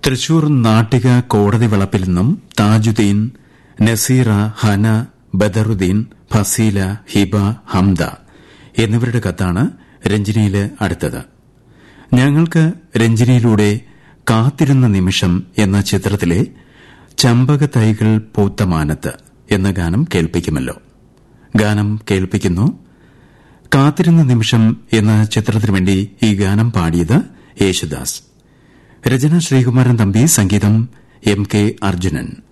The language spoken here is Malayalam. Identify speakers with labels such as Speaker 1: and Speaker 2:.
Speaker 1: തൃശൂർ നാട്ടിക കോടതി വളപ്പിൽ നിന്നും താജുദ്ദീൻ നസീറ ഹന ബദറുദ്ദീൻ ഫസീല ഹിബ ഹംദ എന്നിവരുടെ കത്താണ് രഞ്ജിനിയില് അടുത്തത് ഞങ്ങൾക്ക് രഞ്ജിനിയിലൂടെ കാത്തിരുന്ന നിമിഷം എന്ന ചിത്രത്തിലെ ചമ്പകത്തൈകൾ പൂത്ത മാനത്ത് എന്ന ഗാനം കേൾപ്പിക്കുമല്ലോ ഗാനം കേൾപ്പിക്കുന്നു കാത്തിരുന്ന നിമിഷം എന്ന ചിത്രത്തിനു വേണ്ടി ഈ ഗാനം പാടിയത് യേശുദാസ് രചന ശ്രീകുമാരൻ തമ്പി സംഗീതം എം കെ അർജുനൻ